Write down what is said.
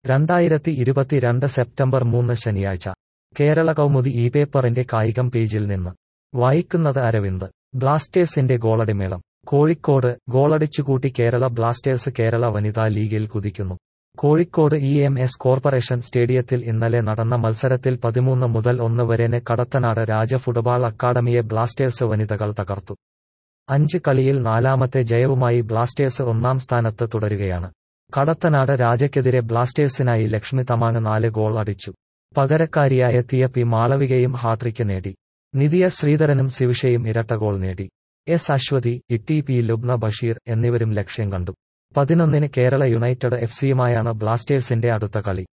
രണ്ടായിരത്തി ഇരുപത്തിരണ്ട് സെപ്റ്റംബർ മൂന്ന് ശനിയാഴ്ച കേരള കൗമുദി ഈ പേപ്പറിന്റെ കായികം പേജിൽ നിന്ന് വായിക്കുന്നത് അരവിന്ദ് ബ്ലാസ്റ്റേഴ്സിന്റെ ഗോളടിമേളം കോഴിക്കോട് ഗോളടിച്ചുകൂട്ടി കേരള ബ്ലാസ്റ്റേഴ്സ് കേരള വനിതാ ലീഗിൽ കുതിക്കുന്നു Kozhikode E M S corporation സ്റ്റേഡിയത്തിൽ ഇന്നലെ നടന്ന മത്സരത്തിൽ പതിമൂന്ന് മുതൽ ഒന്ന് വരെന് കടത്തനാട് രാജ ഫുട്ബോൾ അക്കാദമിയെ ബ്ലാസ്റ്റേഴ്സ് വനിതകൾ തകർത്തു അഞ്ച് കളിയിൽ നാലാമത്തെ ജയവുമായി ബ്ലാസ്റ്റേഴ്സ് ഒന്നാം സ്ഥാനത്ത് തുടരുകയാണ് കടത്തനാട് രാജയ്ക്കെതിരെ ബ്ലാസ്റ്റേഴ്സിനായി ലക്ഷ്മി തമാങ് നാല് ഗോൾ അടിച്ചു പകരക്കാരിയായ തിയ പി മാളവികയും ഹാട്രിക്ക് നേടി നിതിയ ശ്രീധരനും സിവിഷയും ഇരട്ട ഗോൾ നേടി എസ് അശ്വതി ഇട്ടി പി ലുബ്ന ബഷീർ എന്നിവരും ലക്ഷ്യം കണ്ടു പതിനൊന്നിന് കേരള യുണൈറ്റഡ് എഫ് സിയുമായാണ് ബ്ലാസ്റ്റേഴ്സിന്റെ അടുത്ത കളി